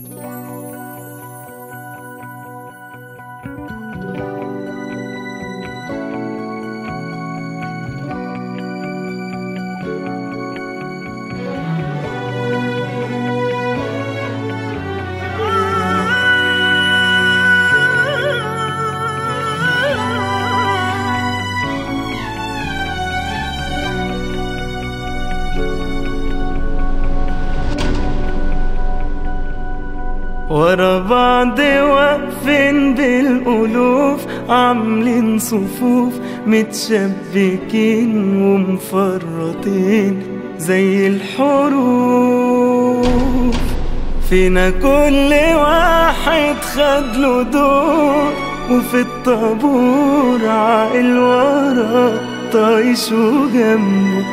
ورا بعض واقفين بالألوف عاملين صفوف متشبكين ومفرطين زي الحروف فينا كل واحد خد له دور وفي الطابور عاقل ورا طايش وجنبه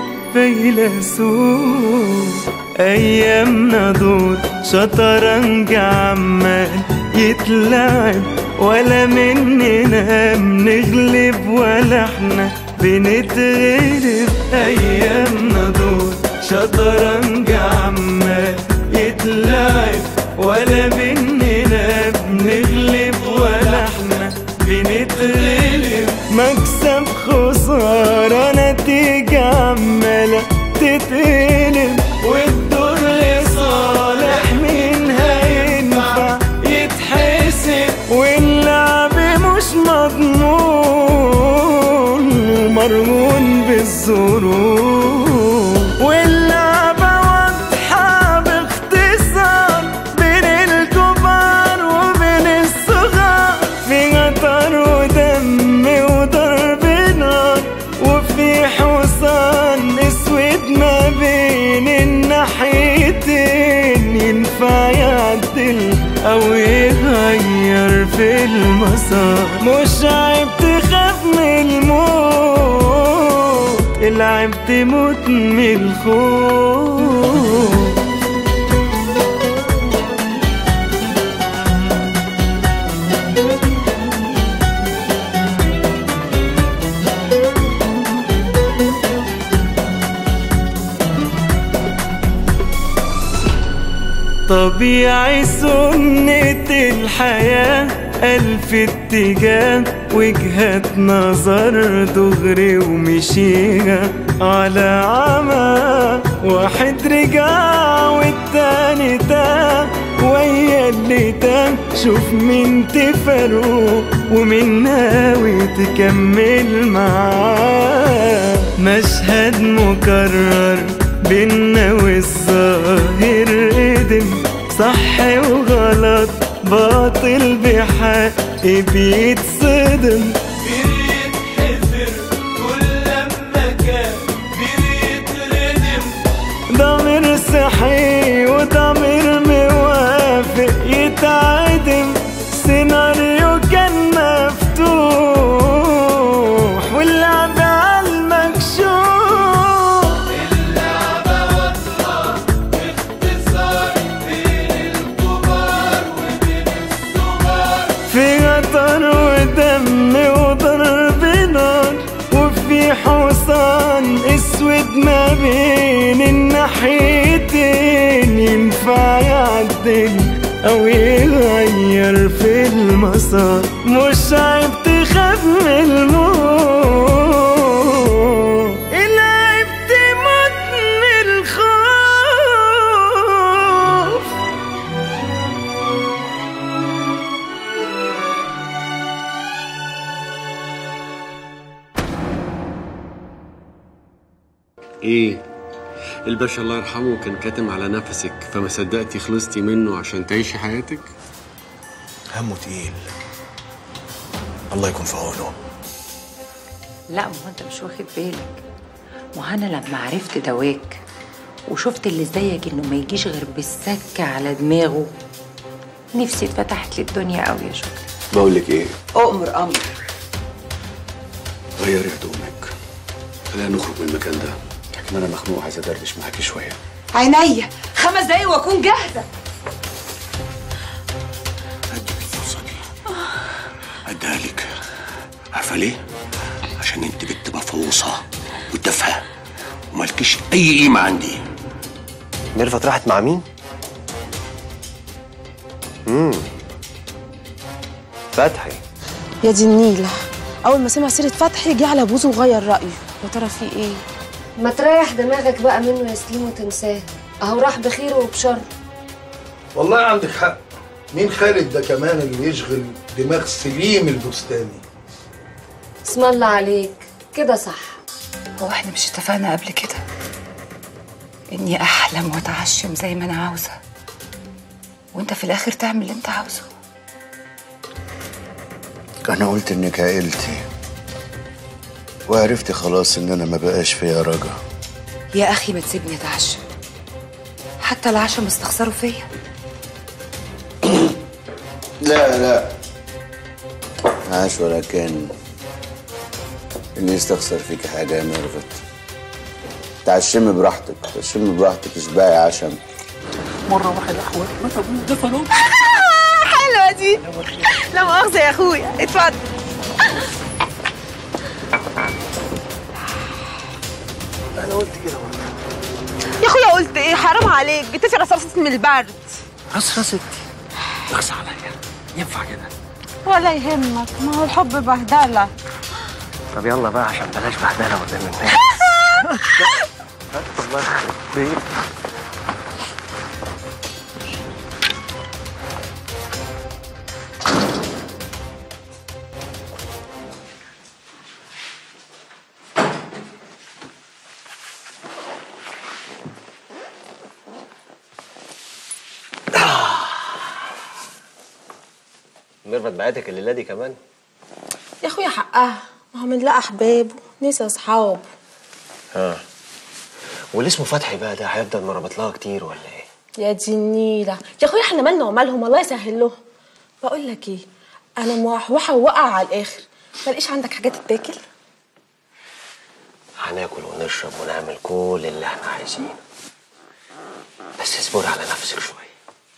فيلسوف ايامنا دول شطرنج عمال يتلعب ولا مننا بنغلب ولا احنا بنتغلب ايامنا دول شطرنج عمال يتلعب ولا مننا بنغلب ولا احنا بنتغلب مكسب خسارة نتيجة عمالة تتقلب والدور لصالح مين هينفع يتحسب واللعب مش مضمون ومرهون بالظروف واللعبة واضحة باختصار بين الكبار وبين الصغار في غطر ودم وضرب نار وفي حصان اسود ما بين الناحيتين ينفع يعدل او يغير في المسار مش عيب تخاف من الموت العيب تموت من الخوف طبيعي سنة الحياة ألف اتجاه وجهة نظر دغري ومشيها على عمى واحد رجع والتاني تاه ويا اللي تاه شوف مين تفرقه ومين ناوي تكمل معاه مشهد مكرر بينا والظاهر قدم صح وغلط باطل بحق بيتصدم بيتحفر كل لما كان بيتردم ضمير صحي وضمير موافق يتعدم سيناريو كان مفتوح واللعب على المكشوف في غطر ودم وضرب نار وفي حصان اسود ما بين الناحيتين ينفع يعدل او يغير في المسار مش عيب تخاف من الموت العيب تموت من الخوف ايه الباشا الله يرحمه كان كاتم على نفسك فما صدقتي خلصتي منه عشان تعيشي حياتك همه تقيل الله يكون في عونه لا ما هو انت مش واخد بالك ما انا لما عرفت دواك وشفت اللي زيك انه ما يجيش غير بالسكه على دماغه نفسي اتفتحت لي الدنيا قوي يا شكري بقول لك ايه اؤمر امر غيري هدومك خلينا نخرج من المكان ده لكن انا مخنوق عايز ادردش معاكي شويه عينيا خمس دقايق واكون جاهزه اديك الفرصه دي اديها لك عارفه ليه عشان انت بنت مفعوصه وتافهه ومالكيش اي قيمه عندي ميرفت راحت مع مين؟ فتحي يا دي النيلة أول ما سمع سيرة فتحي جه على بوزه وغير رأيه يا ترى في إيه؟ ما تريح دماغك بقى منه يا سليم وتنساه اهو راح بخير وبشر والله عندك حق مين خالد ده كمان اللي يشغل دماغ سليم البستاني اسم الله عليك كده صح هو احنا مش اتفقنا قبل كده اني احلم واتعشم زي ما انا عاوزه وانت في الاخر تعمل اللي انت عاوزه انا قلت انك عقلتي وعرفتي خلاص ان انا ما بقاش فيا رجا يا اخي ما تسيبني اتعشم حتى العشم استخسروا فيا لا لا عاش ولا كان اللي يستخسر فيك حاجة يا ميرفت تعشمي براحتك تعشمي براحتك اشبعي عشم حلوة دي لا مؤاخذة يا أخويا اتفضل يا أخويا قلت إيه حرام عليك جيتي رصاصة من البرد رصرصت اخس عليا ينفع كده ولا يهمك ما هو الحب بهدلة طب يلا بقى عشان بلاش بهدله قدام الناس الله يخرب بيت ميرفت بعتك الليله دي كمان يا أخويا حقها ما هو من لا أحبابه نسي أصحابه ها واللي اسمه فتحي بقى ده هيفضل مربط لها كتير ولا ايه يا دي النيلة يا أخويا إحنا مالنا ومالهم الله يسهل لهم بقول لك إيه أنا موحوحة وواقعة على الآخر ملاقيش عندك حاجات تتاكل هناكل ونشرب ونعمل كل اللي احنا عايزينه بس اصبر على نفسك شويه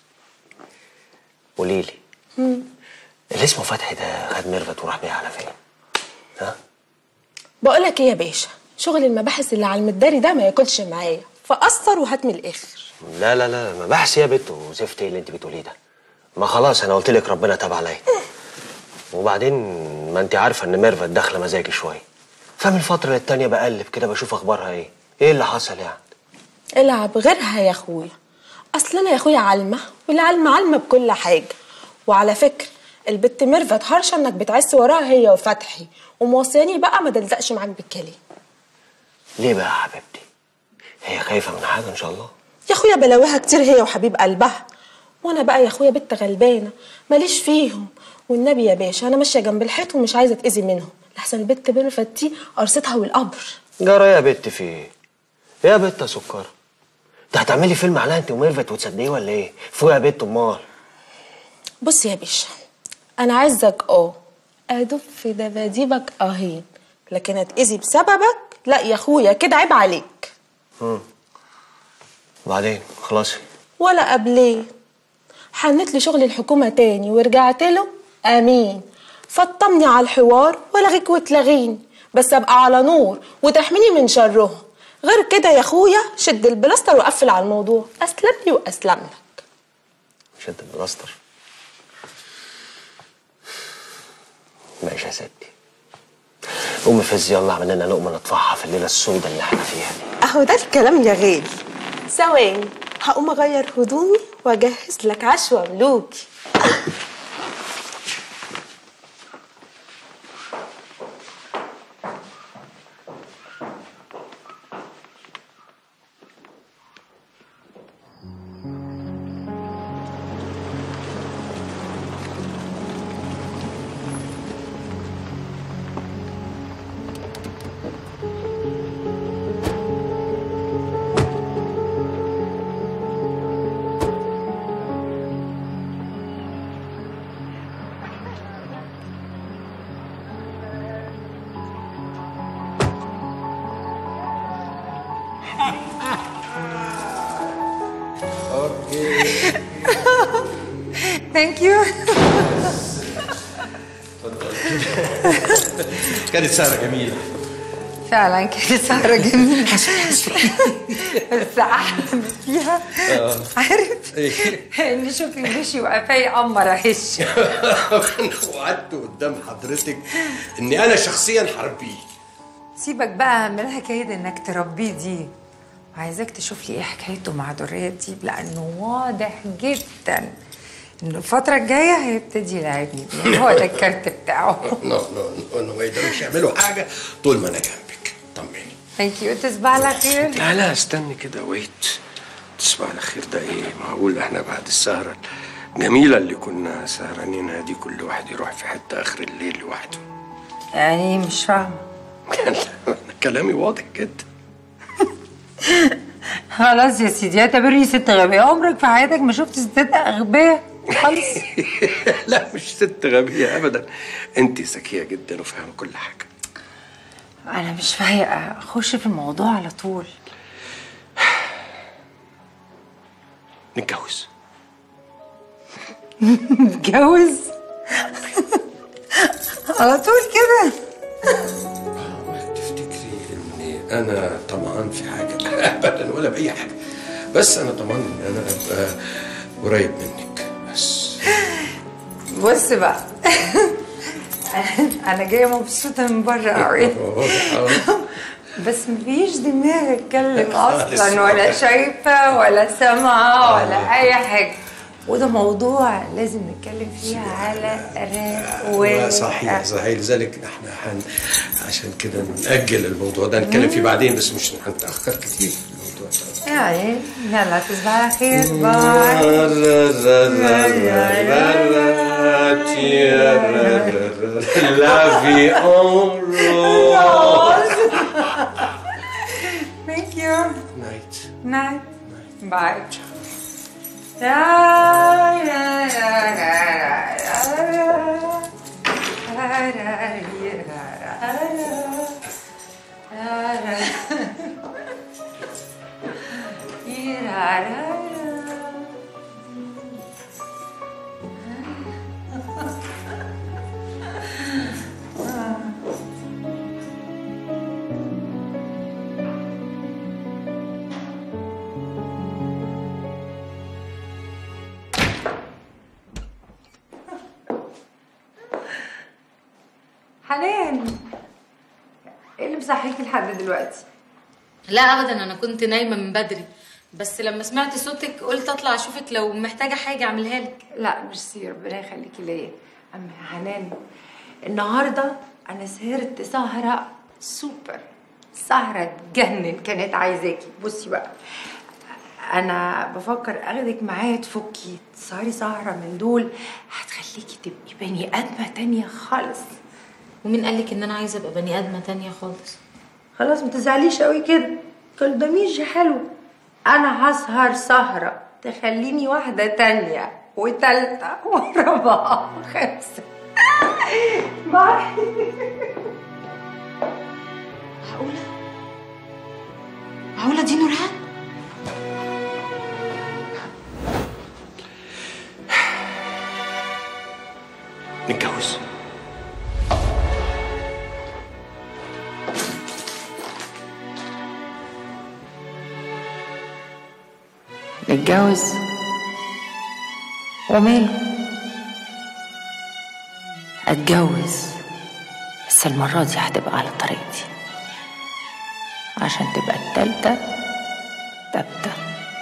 قوليلي اللي اسمه فتحي ده خد ميرفت وراح بيها على فين ها بقول لك ايه يا باشا شغل المباحث اللي على المداري ده ما ياكلش معايا فقصر وهات من الاخر لا لا لا ما بحث يا بت وزفت ايه اللي انت بتقوليه ده ما خلاص انا قلت لك ربنا تاب عليا وبعدين ما انت عارفه ان ميرفت داخله مزاجي شويه فمن فتره للتانيه بقلب كده بشوف اخبارها ايه ايه اللي حصل يعني العب غيرها يا اخويا اصل انا يا اخويا علمه والعلمه علمه بكل حاجه وعلى فكره البت ميرفت هرشه انك بتعس وراها هي وفتحي وموصياني بقى ما دلزقش معاك بالكلام ليه بقى يا حبيبتي هي خايفه من حاجه ان شاء الله يا اخويا بلاويها كتير هي وحبيب قلبها وانا بقى يا اخويا بنت غلبانه ماليش فيهم والنبي يا باشا انا ماشيه جنب الحيط ومش عايزه اتاذي منهم لحسن البت ميرفت دي قرصتها والقبر جرى يا بت في ايه يا بت يا سكر انت هتعملي فيلم عليها انت وميرفت وتصدقيه ولا ايه فوق يا بت امال بص يا باشا انا عايزك اه ادب في دباديبك اهين لكن اتاذي بسببك لا يا اخويا كده عيب عليك وبعدين خلاص ولا قبليه حنت لي شغل الحكومه تاني ورجعت له امين فطمني على الحوار ولغيك وتلغيني بس ابقى على نور وتحميني من شرهم غير كده يا اخويا شد البلاستر وقفل على الموضوع اسلم لي واسلم لك شد البلاستر ماشي يا ستي قومي فز يلا اعمل لنا لقمه نطفحها في الليله السوداء اللي احنا فيها دي اهو ده الكلام يا غالي ثواني هقوم اغير هدومي واجهز لك عشوه ملوكي ثانك يو كانت سهرة جميلة فعلا كانت سهرة جميلة بس أحلى فيها عارف إن شوفي مشي وقفاي قمر أهش انا وعدت قدام حضرتك اني انا شخصيا هربيه سيبك بقى من حكاية إنك تربيه دي عايزاك تشوف لي إيه حكايته مع درية دي لأنه واضح جدا إنه الفترة الجاية هيبتدي يلعبني بيه هو ده الكارت بتاعه نو نو نو ما يقدروش يعملوا حاجه طول ما انا جنبك طمني ثانك يو تصبح على خير لا لا استني كده ويت تصبح على خير ده ايه معقول احنا بعد السهرة الجميلة اللي كنا سهرانينها دي كل واحد يروح في حتة آخر الليل لوحده يعني مش فاهمة كلامي واضح جدا خلاص يا سيدي اعتبرني ست غبية عمرك في حياتك ما شفت ستات أغبياء خالص لا مش ست غبية أبدا أنت ذكية جدا وفاهمة كل حاجة أنا مش فايقة أخش في الموضوع على طول نتجوز نتجوز على طول كده تفتكري إني أنا طمعان في حاجة أبدا ولا بأي حاجة بس أنا طمعان إن أنا أبقى قريب منك بس بص بقى أنا جاية مبسوطة من بره قوي واضح أوي. بس مفيش دماغ اتكلم خالص. اصلا ولا شايفه ولا سامعه ولا اي حاجه وده موضوع لازم نتكلم فيه على رواق صحيح صحيح لذلك احنا حن عشان كده نأجل الموضوع ده نتكلم فيه بعدين بس مش هنتأخر كتير في الموضوع ده يعني يلا تصبح على خير باي La vie en rose. Thank you. Night. Night. Bye. Da, da, da, da, da, da. Da, da, da, da, da. Da, da. Da, da, da. حنان ايه اللي مصحيكي لحد دلوقتي؟ لا ابدا انا كنت نايمه من بدري بس لما سمعت صوتك قلت اطلع اشوفك لو محتاجه حاجه اعملها لك لا ميرسي ربنا يخليكي ليا اما يا حنان النهارده انا سهرت سهره سوبر سهره تجنن كانت عايزاكي بصي بقى انا بفكر اخدك معايا تفكي تسهري سهره من دول هتخليكي تبقي بني ادمه تانية خالص ومين قالك ان انا عايزه ابقى بني ادمه تانية خالص خلاص ما تزعليش قوي كده كل دميج حلو انا هسهر سهرة تخليني واحدة تانية وتالتة ورابعة وخمسة باي معقوله معقوله دي نورهان نتجوز نتجوز وماله اتجوز بس المرة دي هتبقى على طريقتي عشان تبقى التالتة تابتة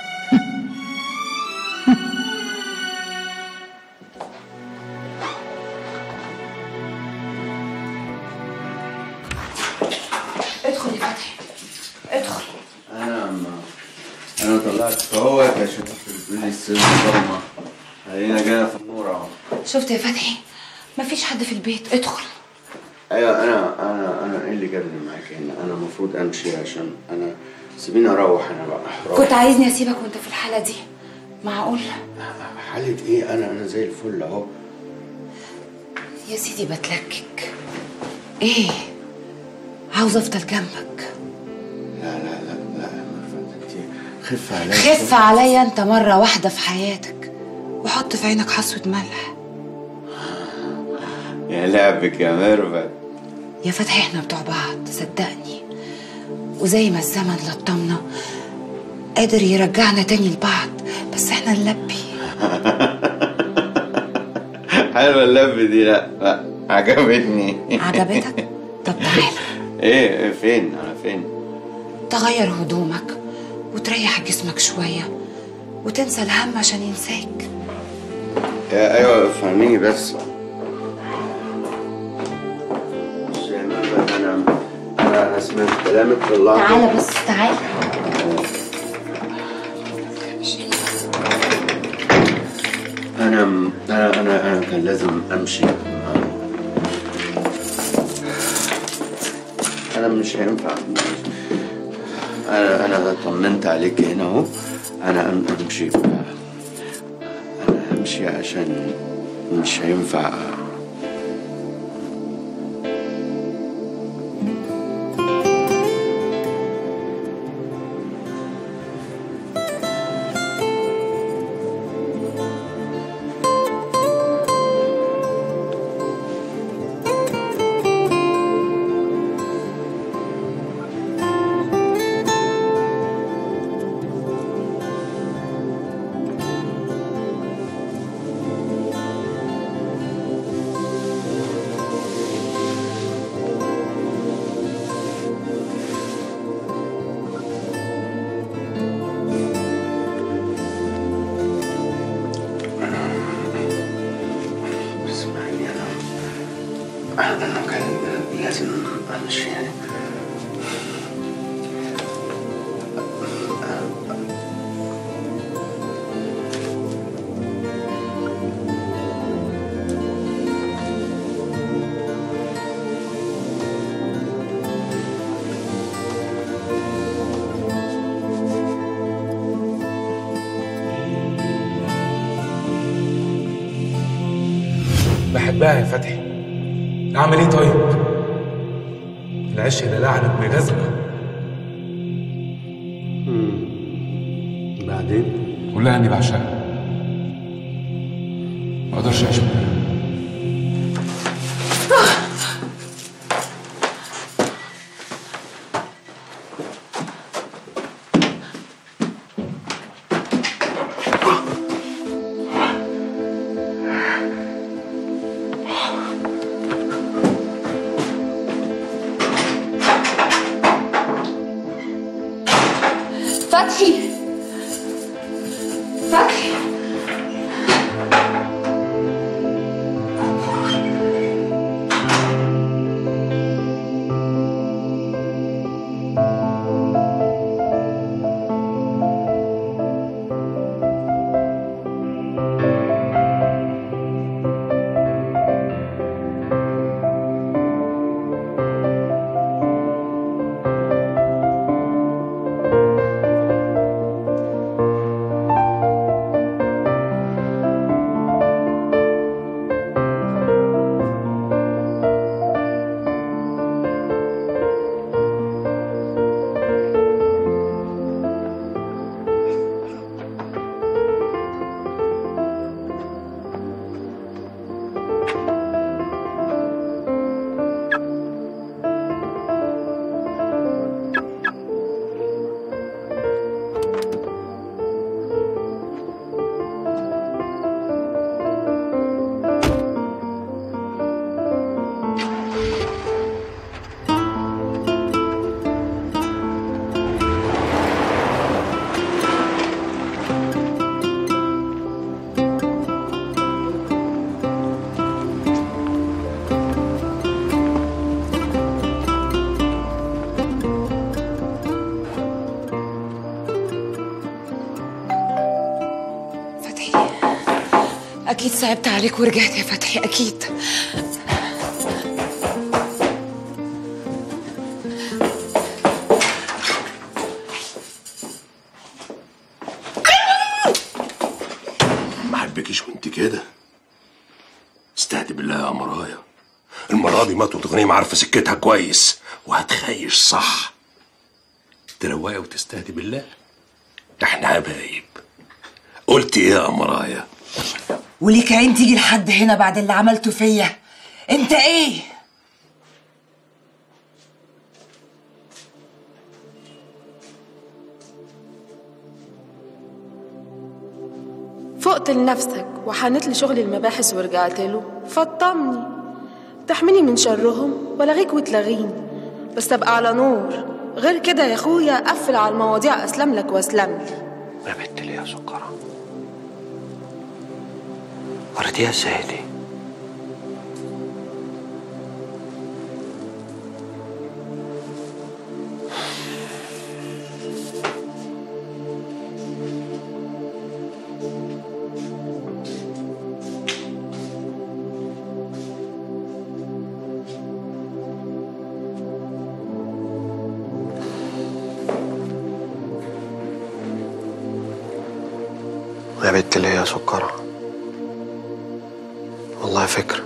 ادخل يا فتحي ادخل انا ما انا طلعت فوت عشان تقول لي السر ضلمه هنا جايه في النور اهو شفت يا فتحي مفيش حد في البيت ادخل ايوه انا انا انا ايه اللي جابني معاك هنا انا المفروض امشي عشان انا سيبيني اروح انا بقى أروح. كنت عايزني اسيبك وانت في الحاله دي معقول حالة ايه انا انا زي الفل اهو يا سيدي بتلكك ايه عاوزه افضل جنبك لا لا لا لا يا مرفت انت خف عليا خف عليا انت مره واحده في حياتك وحط في عينك حصوه ملح يا لعبك يا مرفت يا فتحي احنا بتوع بعض صدقني وزي ما الزمن لطمنا قادر يرجعنا تاني لبعض بس احنا نلبي حلوه اللف دي لا لا عجبتني عجبتك؟ طب تعالى ايه فين انا فين تغير هدومك وتريح جسمك شوية وتنسى الهم عشان ينساك يا ايوه فهميني بس شيماء، انا انا انا سمعت كلامك والله تعالى بس تعالى انا انا انا انا كان لازم امشي انا مش هينفع انا انا طمنت عليك هنا اهو انا أم- امشي انا امشي عشان مش هينفع اسمعني انا انا كان لازم امشي يعني بحبها يا فتحي اعمل ايه طيب العشق ده لعنه ابن جزمه بعدين قول لها اني بعشقها ما اقدرش اعيش من غيرها فتحي فتحي فتحي أكيد صعبت عليك ورجعت يا فتحي أكيد ما احبكيش وانت كده استهدي بالله يا مرايا المرة دي ماتوا تغنيم عارفة سكتها كويس وهتخيش صح تروقي وتستهدي بالله احنا حبايب قلت ايه يا مرايا وليك عين تيجي لحد هنا بعد اللي عملته فيا انت ايه فقت لنفسك وحنت لشغل المباحث ورجعت له فطمني تحميني من شرهم ولا وتلغيني بس ابقى على نور غير كده يا اخويا قفل على المواضيع اسلم لك واسلم لي يا بنت ليه يا سكرة قريتيها ازاي دي يا بنت ليه يا سكرة والله فكرة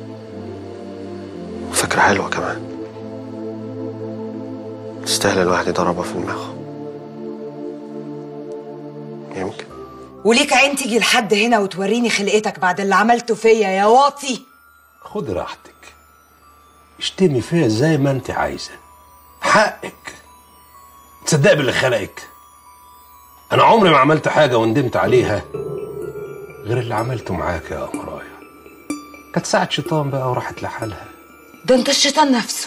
فكرة حلوة كمان تستاهل الواحد يضربها في دماغه يمكن وليك عين تيجي لحد هنا وتوريني خلقتك بعد اللي عملته فيا يا واطي خد راحتك اشتمي فيها زي ما انت عايزه حقك تصدق باللي خلقك انا عمري ما عملت حاجه وندمت عليها غير اللي عملته معاك يا امرايا كانت ساعة شيطان بقى وراحت لحالها ده انت الشيطان نفسه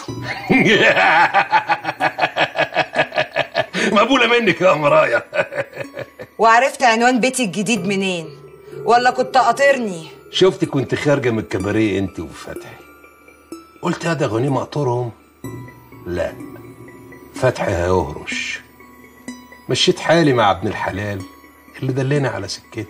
مقبولة منك يا مرايا وعرفت عنوان بيتي الجديد منين ولا كنت قاطرني شفتك وانت خارجة من الكباريه انت وفتحي قلت هذا غنيمة اقطرهم لا فتحي هيهرش مشيت حالي مع ابن الحلال اللي دلني على سكتك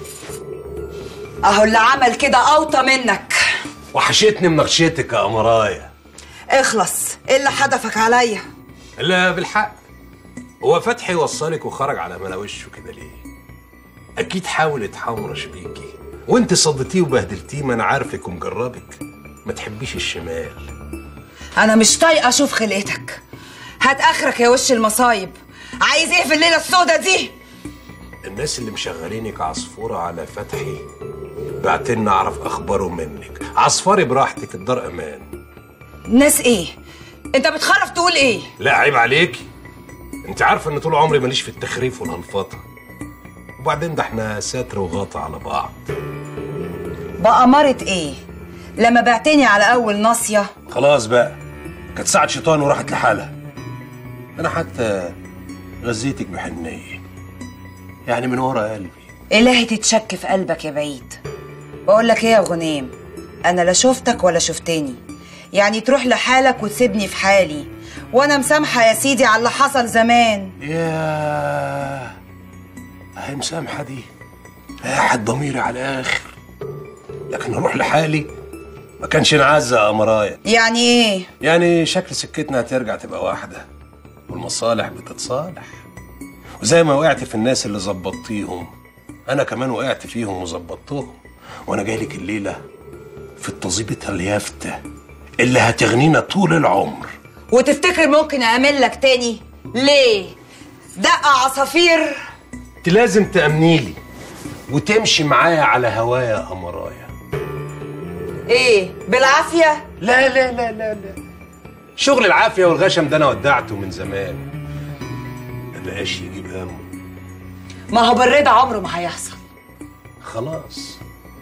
اهو اللي عمل كده اوطى منك وحشتني مناقشتك يا مرايا اخلص ايه اللي حدفك عليا لا بالحق هو فتحي وصلك وخرج على ملا وشه كده ليه اكيد حاول يتحمرش بيكي وانت صدتيه وبهدلتيه ما انا عارفك ومجربك ما تحبيش الشمال انا مش طايقه اشوف خلقتك هات اخرك يا وش المصايب عايز ايه في الليله السودة دي الناس اللي مشغلينك عصفورة على فتحي بعتلنا اعرف اخباره منك عصفري براحتك الدار امان ناس ايه انت بتخرف تقول ايه لا عيب عليكي انت عارفه ان طول عمري ماليش في التخريف والهلفطه وبعدين ده احنا ساتر وغاطة على بعض بأمارة ايه لما بعتني على اول ناصيه خلاص بقى كانت ساعة شيطان وراحت لحالها انا حتى غزيتك بحنية يعني من ورا قلبي الهي تتشك في قلبك يا بعيد بقول لك ايه يا غنيم انا لا شفتك ولا شفتني يعني تروح لحالك وتسيبني في حالي وانا مسامحه يا سيدي على اللي حصل زمان يا هي مسامحة دي راحت ضميري على الآخر لكن أروح لحالي ما كانش نعزة يا مرايا يعني ايه يعني شكل سكتنا هترجع تبقى واحدة والمصالح بتتصالح وزي ما وقعت في الناس اللي ظبطتيهم أنا كمان وقعت فيهم وظبطتهم وأنا جاي لك الليلة في التظبيطة اليافتة اللي هتغنينا طول العمر وتفتكر ممكن اامن لك تاني ليه دق عصافير انت لازم تأمني لي وتمشي معايا على هوايا يا أمرايا ايه بالعافيه لا لا لا لا لا شغل العافية والغشم ده أنا ودعته من زمان ما بقاش يجيب همه ما هو بالرضا عمره ما هيحصل خلاص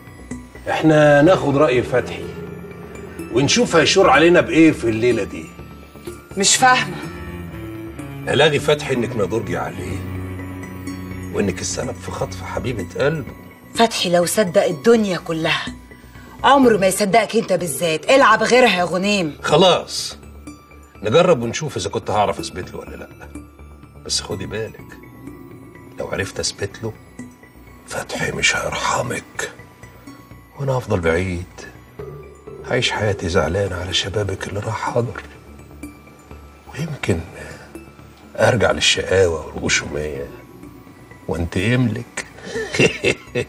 احنا ناخد رأي فتحي ونشوف هيشور علينا بإيه في الليلة دي مش فاهمه ألاقي فتحي إنك نضرجي عليه وإنك السبب في خطف حبيبة قلبه فتحي لو صدق الدنيا كلها عمره ما يصدقك انت بالذات العب غيرها يا غنيم خلاص نجرب ونشوف إذا كنت هعرف أثبت له ولا لأ بس خدي بالك لو عرفت أثبت له فتحي مش هيرحمك وأنا هفضل بعيد هعيش حياتي زعلان على شبابك اللي راح حضر ويمكن أرجع للشقاوة والغشومية وانتقم لك ايه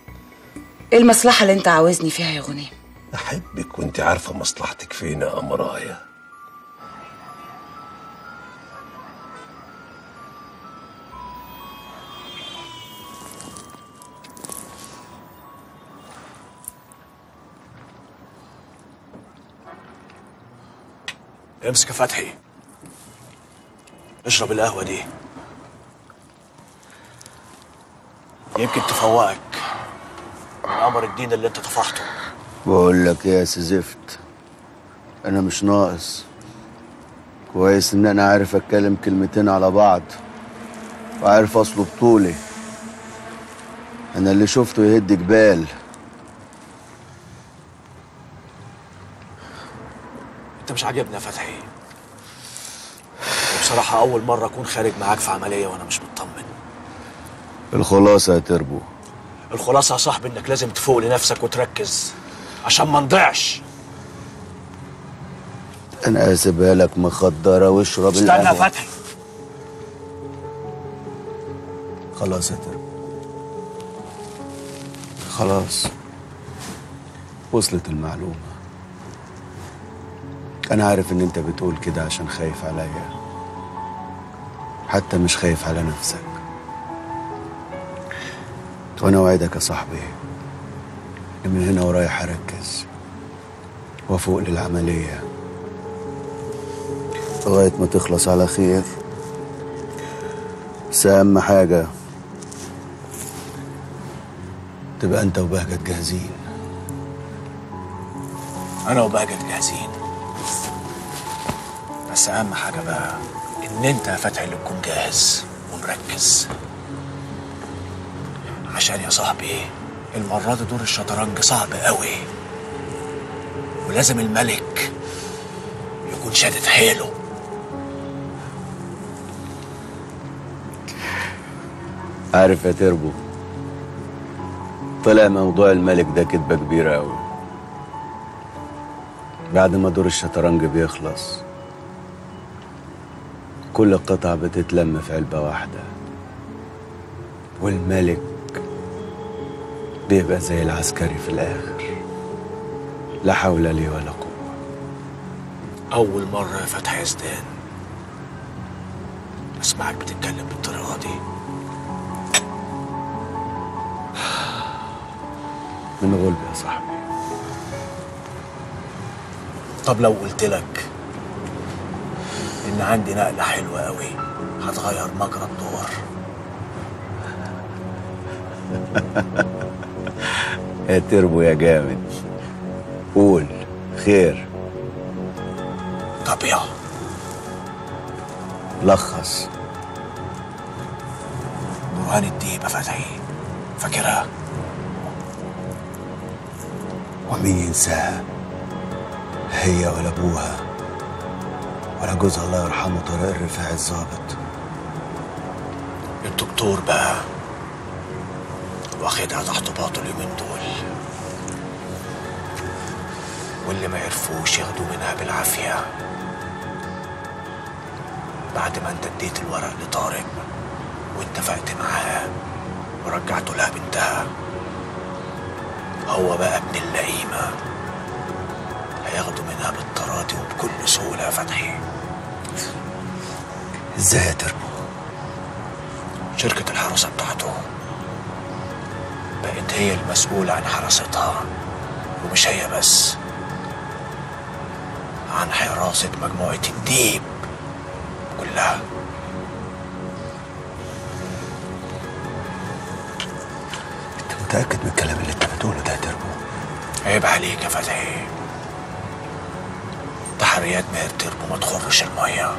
المصلحه اللي انت عاوزني فيها يا غنيم أحبك وانت عارفة مصلحتك فين يا أمرايا امسك يا فتحي اشرب القهوة دي يمكن تفوقك من قمر الدين اللي انت طفحته بقول لك ايه يا سزفت انا مش ناقص كويس ان انا عارف اتكلم كلمتين على بعض وعارف اصله بطولي انا اللي شفته يهد جبال انت مش عاجبني يا فتحي وبصراحة أول مرة أكون خارج معاك في عملية وأنا مش مطمن الخلاصة يا تربو الخلاصة يا صاحبي إنك لازم تفوق لنفسك وتركز عشان ما نضيعش انا هسيبها لك مخدرة واشرب استنى يا القهوة فتحي خلاص يا تربو خلاص وصلت المعلومة أنا عارف إن أنت بتقول كده عشان خايف عليا حتى مش خايف على نفسك وأنا وعدك يا صاحبي إن من هنا ورايح أركز وأفوق للعملية لغاية ما تخلص على خير بس أهم حاجة تبقى أنت وبهجت جاهزين أنا وبهجت جاهزين بس أهم حاجة بقى إن أنت يا فتحي اللي تكون جاهز ومركز عشان يا صاحبي المرة دي دور الشطرنج صعب قوي ولازم الملك يكون شادد حيله عارف يا تربو طلع موضوع الملك ده كدبة كبيرة أوي بعد ما دور الشطرنج بيخلص كل قطعة بتتلم في علبة واحدة والملك بيبقى زي العسكري في الآخر لا حول لي ولا قوة أول مرة يا فتحي يا زدان أسمعك بتتكلم بالطريقة دي من غلب يا صاحبي طب لو قلت لك إن عندي نقلة حلوة قوي هتغير مجرى الدور يا تربو يا جامد قول خير طب يا لخص برهان الديب يا فتحي فاكرها ومين ينساها هي ولا ابوها ولا جوزها الله يرحمه طارق الرفاعي الظابط الدكتور بقى واخدها تحت باطه اليومين دول واللي ما يعرفوش ياخدوا منها بالعافية بعد ما انت اديت الورق لطارق واتفقت معاه ورجعته لها بنتها هو بقى ابن اللئيمة هياخدوا منها بالتراضي وبكل سهولة يا فتحي ازاي يا تربو شركة الحراسة بتاعته بقت هي المسؤولة عن حراستها ومش هي بس عن حراسة مجموعة الديب كلها انت متاكد من الكلام اللي انت بتقوله ده يا تربو عيب عليك يا فتحي تحريات ماهر تربو ما تخرش المية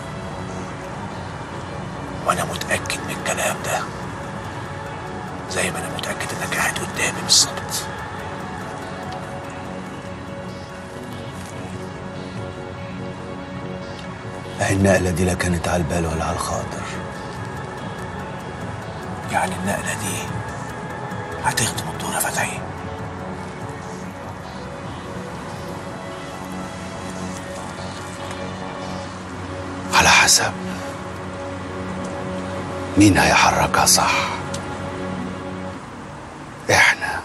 وانا متأكد من الكلام ده زي ما انا متأكد انك قاعد قدامي بالظبط لا النقله دي لا كانت على البال ولا على الخاطر يعني النقلة دي هتخدم الدور يا فتحي على حسب مين هيحركها صح احنا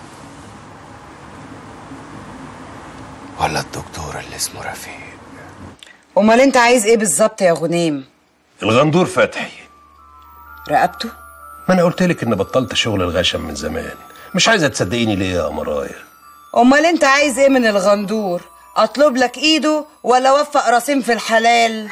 ولا الدكتور اللي اسمه رفيق امال انت عايز ايه بالظبط يا غنيم الغندور فتحي رقبته ما انا قلت لك ان بطلت شغل الغشم من زمان مش عايزه تصدقيني ليه يا مرايا امال انت عايز ايه من الغندور اطلب لك ايده ولا اوفق راسين في الحلال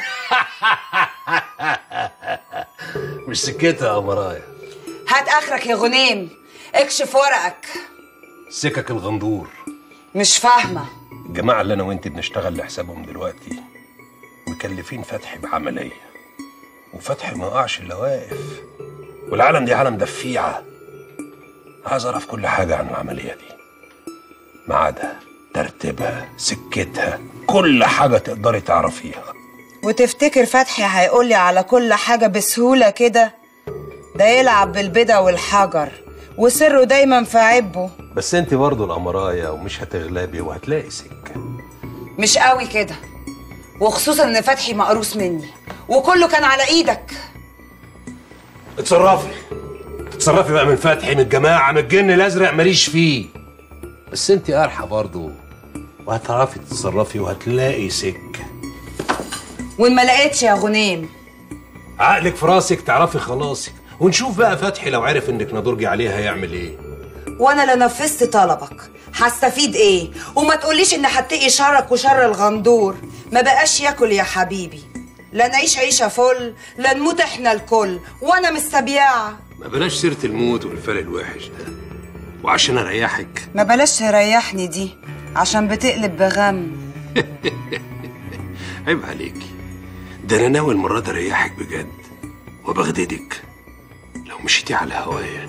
مش سكتها يا مرايا هات اخرك يا غنيم اكشف ورقك سكك الغندور مش فاهمه الجماعة اللي أنا وأنت بنشتغل لحسابهم دلوقتي مكلفين فتحي بعملية وفتحي ما وقعش إلا واقف والعالم دي عالم دفيعة عايز أعرف كل حاجة عن العملية دي ميعادها ترتيبها سكتها كل حاجة تقدري تعرفيها وتفتكر فتحي هيقولي على كل حاجة بسهولة كده ده يلعب بالبدع والحجر وسره دايما في عبه بس أنت برضه الأمراية ومش هتغلبي وهتلاقي سكة مش قوي كده وخصوصا ان فتحي مقروس مني وكله كان على ايدك اتصرفي اتصرفي بقى من فتحي من الجماعة من الجن الأزرق ماليش فيه بس أنت قارحة برضه وهتعرفي تتصرفي وهتلاقي سكة وان ما لقيتش يا غنيم عقلك في راسك تعرفي خلاصك ونشوف بقى فتحي لو عرف انك نضرجي عليه هيعمل ايه وانا لو نفذت طلبك هستفيد ايه وما تقوليش ان هتقي شرك وشر الغندور ما بقاش ياكل يا حبيبي لا نعيش عيشه فل لا نموت احنا الكل وانا مستبيعه ما بلاش سيرة الموت والفرق الوحش ده وعشان اريحك ما بلاش تريحني دي عشان بتقلب بغم عيب عليكي ده انا ناوي المرة دي اريحك بجد وبغددك لو مشيتي على هوايا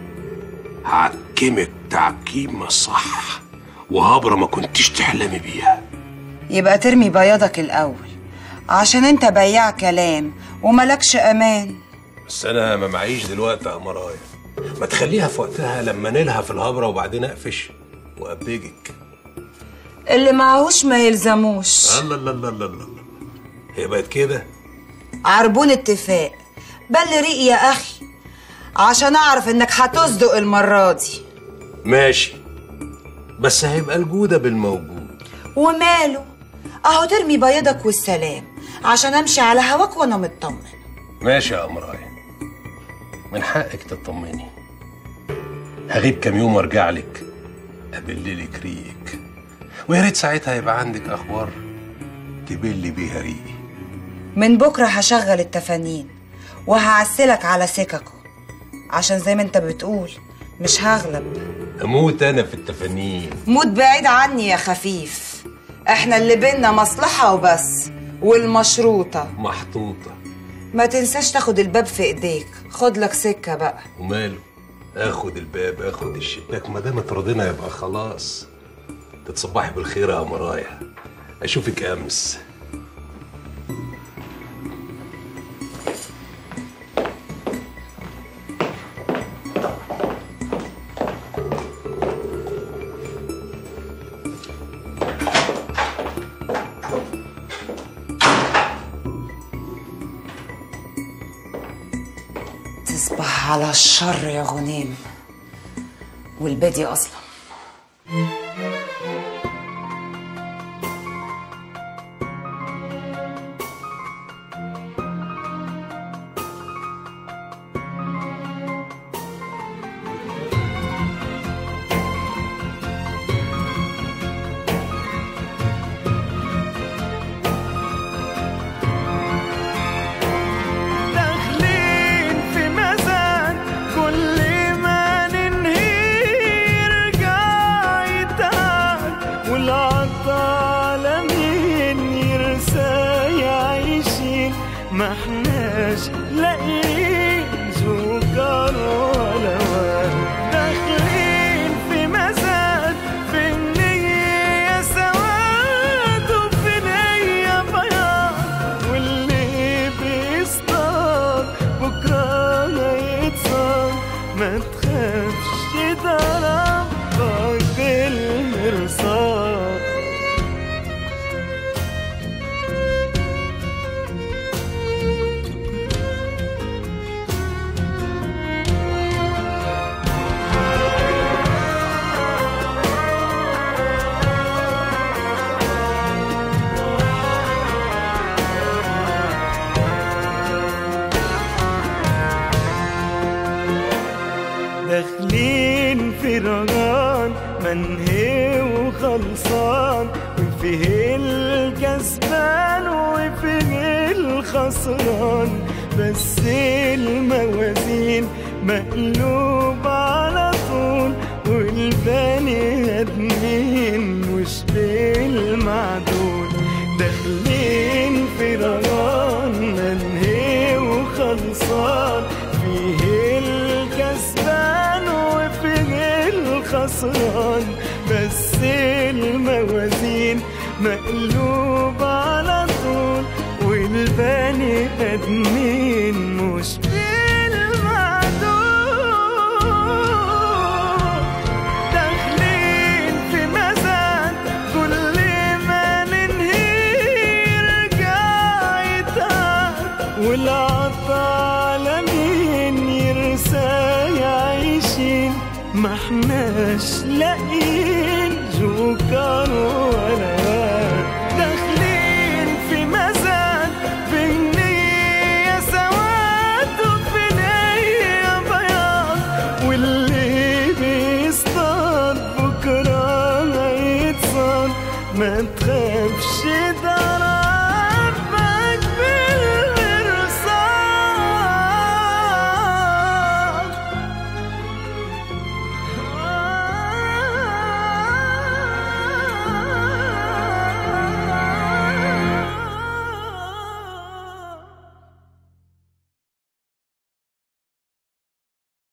هعكمك تعكيمة صح وهبرة ما كنتش تحلمي بيها يبقى ترمي بياضك الاول عشان انت بياع كلام وملكش امان بس انا ما معيش دلوقتي يا مرايا ما تخليها في وقتها لما نلها في الهبرة وبعدين اقفش وابجك اللي معهوش ما يلزموش الله الله الله الله الله هي بقت كده عربون اتفاق بل ريق يا اخي عشان اعرف انك هتصدق المره دي ماشي بس هيبقى الجودة بالموجود وماله اهو ترمي بياضك والسلام عشان امشي على هواك وانا مطمن ماشي يا مرايا من حقك تطمني هغيب كام يوم وارجع لك ابللك ريقك ويا ريت ساعتها يبقى عندك اخبار تبلي بيها ريقي من بكره هشغل التفانين وهعسلك على سككه عشان زي ما انت بتقول مش هغلب اموت انا في التفانين موت بعيد عني يا خفيف احنا اللي بينا مصلحة وبس والمشروطة محطوطة ما تنساش تاخد الباب في ايديك خد لك سكة بقى وماله اخد الباب اخد الشباك ما دام اترضينا يبقى خلاص تتصبحي بالخير يا مرايا اشوفك امس تصبح على الشر يا غنيم والبادي اصلا داخلين في مزاد كل ما ننهي يرجع يتعب والعطالة مين يرسى يعيشين ما احناش لاقيين سكر ولا ورد داخلين في مزاد في النية سواد وفي نية بياض واللي بيصطاد بكرة هيتصاد ما تخافش ده ربك بالمرصاد داخلين في رجان منهي وخلصان وفيه الكسبان وفيه الخسران بس الموازين مقلوب على طول والباني ادمين مش بالمعدول داخلين في رمضان منهي وخلصان فيه الكسبان وفيه الخسران بس الموازين مقلوب على طول والبني ادمين مش بالمعدول داخلين في مزاد كل ما ننهي يرجع يتعب والعطا على مين يرسى يعيشين ما احناش لاقيين جوكر ولا واد. داخلين في مزاد في نية سواد وفي نية بياض واللي بيصطاد بكرة هيتصاد ما تخافش ده